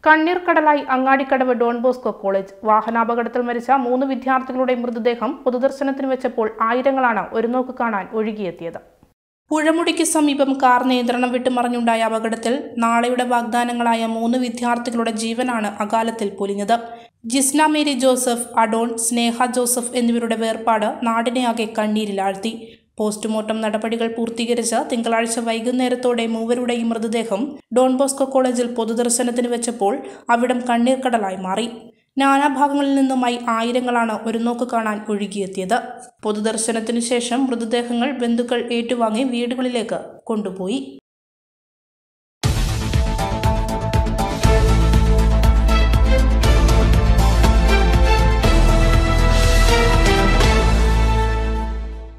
കണ്ണീർക്കടലായി Angadikkadavu Don Bosco college വാഹനാപകടത്തിൽ മരിച്ച മൂന്ന് വിദ്യാർത്ഥികളുടെ മൃതദേഹം പൊതുദർശനത്തിന് വെച്ചപ്പോൾ ആയിരങ്ങളാണ് ഒരു നോക്ക് കാണാൻ ഒഴുകിയെത്തിയത് പുഴമുടിക്ക് സമീപം കാർ നിയന്ത്രണം വിട്ട് മറിഞ്ഞുണ്ടായ അപകടത്തിൽ നാളെയുടെ വാഗ്ദാനങ്ങളായ മൂന്ന് വിദ്യാർത്ഥികളുടെ ജീവനാണ് അകാലത്തിൽ പൊലിഞ്ഞത് Jisna Mary Joseph Adon Sneha Joseph എന്നിവരുടെ വേർപാട് നാടിനെയാകെ കണ്ണീരിലാഴ്ത്തി പോസ്റ്റ്മോർട്ടം നടപടികൾ പൂർത്തീകരിച്ച് തിങ്കളാഴ്ച വൈകുന്നേരത്തോടെ മൂവരുടെയും മൃതദേഹം ഡോൺ ബോസ്കോ കോളേജിൽ പൊതുദർശനത്തിന് വെച്ചപ്പോൾ അവിടം കണ്ണീർക്കടലായി മാറി നാനാഭാഗങ്ങളിൽ നിന്നുമായി ആയിരങ്ങളാണ് ഒരു നോക്ക് കാണാൻ ഒഴുകിയെത്തിയത് പൊതുദർശനത്തിനു ശേഷം മൃതദേഹങ്ങൾ ബന്ധുക്കൾ ഏറ്റുവാങ്ങി വീടുകളിലേക്ക് കൊണ്ടുപോയി